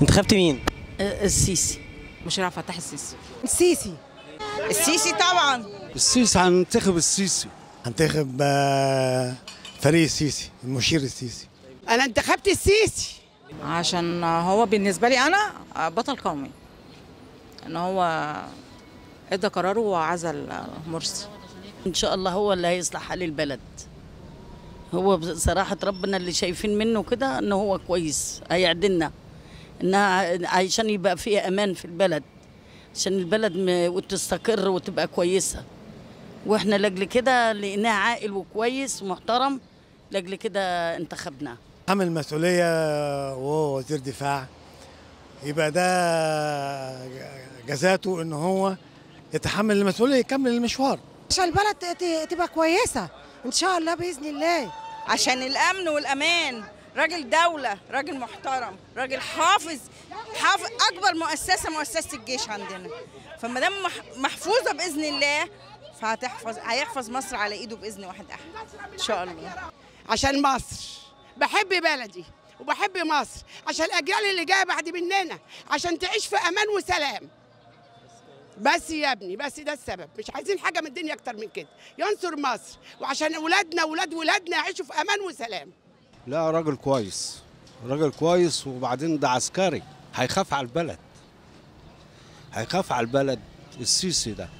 انتخبت مين؟ السيسي مشرف فتح السيسي السيسي السيسي طبعا السيسي هننتخب السيسي هنتخب آه، فريق السيسي المشير السيسي انا انتخبت السيسي عشان هو بالنسبه لي انا بطل قومي ان هو ادى قراره وعزل مرسي ان شاء الله هو اللي هيصلح حال البلد هو بصراحة ربنا اللي شايفين منه كده ان هو كويس هيعدلنا انها عشان يبقى فيها امان في البلد عشان البلد م- وتستقر وتبقى كويسة واحنا لاجل كده لقيناه عاقل وكويس ومحترم لاجل كده انتخبناه عمل مسؤولية وهو وزير دفاع يبقى ده جزاته ان هو يتحمل المسؤولية يكمل المشوار عشان البلد ت- تبقى كويسه ان شاء الله باذن الله عشان الامن والامان راجل دولة راجل محترم راجل حافظ حافظ أكبر مؤسسة مؤسسة الجيش عندنا فما دام مح- محفوظة بإذن الله فهتحفظ هيحفظ مصر على إيده بإذن واحد أحد إن شاء الله عشان مصر بحب بلدي وبحب مصر عشان الاجيال اللي جايه بعد مننا عشان تعيش في امان وسلام بس يا ابني بس ده السبب مش عايزين حاجه من الدنيا اكتر من كده ينصر مصر وعشان اولادنا واولاد ولادنا يعيشوا في امان وسلام لا راجل كويس راجل كويس وبعدين ده عسكري هيخاف على البلد هيخاف على البلد السيسي ده